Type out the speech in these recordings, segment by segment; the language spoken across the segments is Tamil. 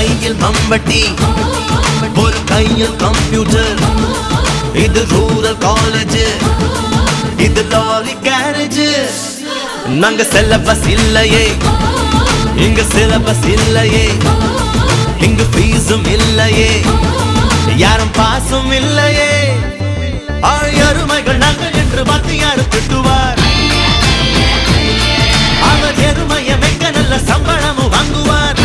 கையில் மம்பட்டி ஒரு கையில் கம்ப்யூட்டர் இது ரூரல் காலேஜ் இது லாரி கேரேஜ் நாங்க சிலபஸ் இல்லையே இங்க சிலபஸ் இல்லையே இங்கு ஃபீஸும் இல்லையே யாரும் பாசும் இல்லையே ஆயருமைகள் நாங்கள் என்று மத்தியாரு திட்டுவார் அவர் எருமைய மெக்க நல்ல சம்பளமும் வாங்குவார்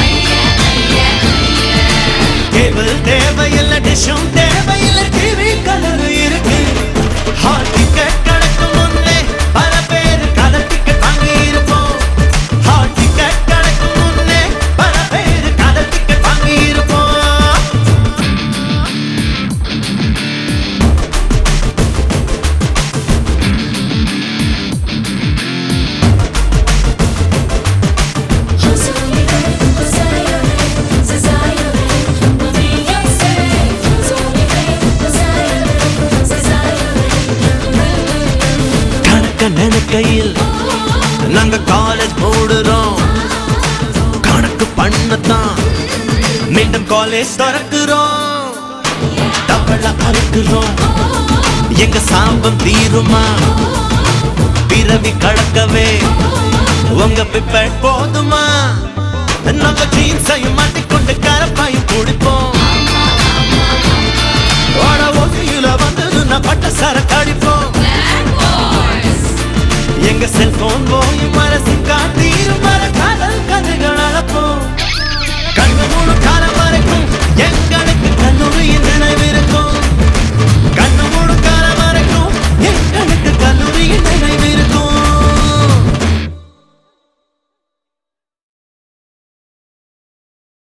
கேபிள் தேவையில்லை டிஷும் தேவையில்லை டிவி கலர் இருக்கு ஹால் டிக்கெட் கிடைக்கும் முன்னே பல பேர் கதை டிக்கெட் வாங்கி இருப்போம் ஹால் டிக்கெட் கிடைக்கும் முன்னே பல பேர் கதை டிக்கெட் வாங்கி இருப்போம் கணக்க நினைக்கையில் நாங்க காலேஜ் போடுறோம் கணக்கு பண்ணத்தான் மீண்டும் காலேஜ் திறக்கிறோம் தவள அறுக்கிறோம் எங்க சாபம் தீருமா பிறவி கடக்கவே உங்க பிப்பட் போதுமா நாங்க ஜீன்ஸையும் மாட்டிக்கொண்டு கரப்பாயும் கூட